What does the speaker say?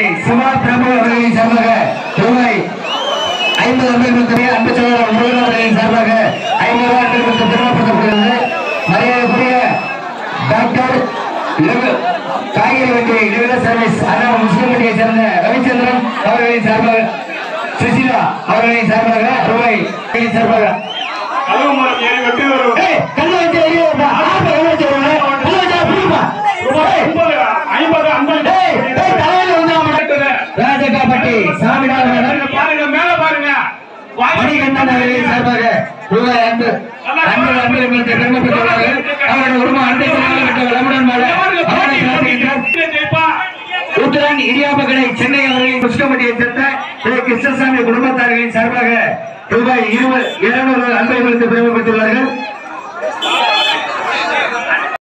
சிவா பிரபு அவர்களின் சார்பாக ரூபாய் ஐம்பது அன்பர்களுக்கு அன்பு சகோதரர் முருகன் அவர்களின் சார்பாக ஐம்பது அன்பர்களுக்கு பெருமைப்படுத்தப்படுகிறது மரியாதைக்குரிய டாக்டர் இளவ- காய்கறி வண்டி இளவ சர்வீஸ் அண்ணா முஸ்லிம் வண்டியை சேர்ந்த ரவிச்சந்திரன் அவர்களின் சார்பாக சுசிலா அவர்களின் சார்பாக ரூபாய் அவர்களின் சார்பாக கழுவு மரம் ஏறி வெட்டி வரும் ஏய், கல்லை வச்சு எறியாதப்பா. ஆப்பை கல்லை வச்சு எறியாத. கல்லை வச்சா புடிப்பா. ஏய், ஐம்பது ஐம்பது ஐம்பது ஏய், ஏய், தலையில வந்து அவன் ராஜகாப்பட்டி சாமிநாதன் பாருங்க, பாருங்க மேல பாருங்க மணிகண்டன் அவர்களின் சார்பாக ரூபாய் அன்பு அன்பு அன்பர்களுக்கு பெருமைப்பட்டுள்ளார்கள் அவருடைய குடும்பம் அன்பை செல்வங்கள் பெற்ற வளமுடன் வாழ அவரை பிரார்த்திக்கின்றோம் ஜெயிப்பா உத்தரன் இடியாப்ப கடை சென்னை அவர்களின் புஷ்கமட்டியை சேர்ந்த திரு கிருஷ்ணசாமி குடும்பத்தார்களின் சார்பாக ரூபாய் இருபது இருநூறு அன்பை கொடுத்து பெருமைப்பட்டுள்ளார்கள்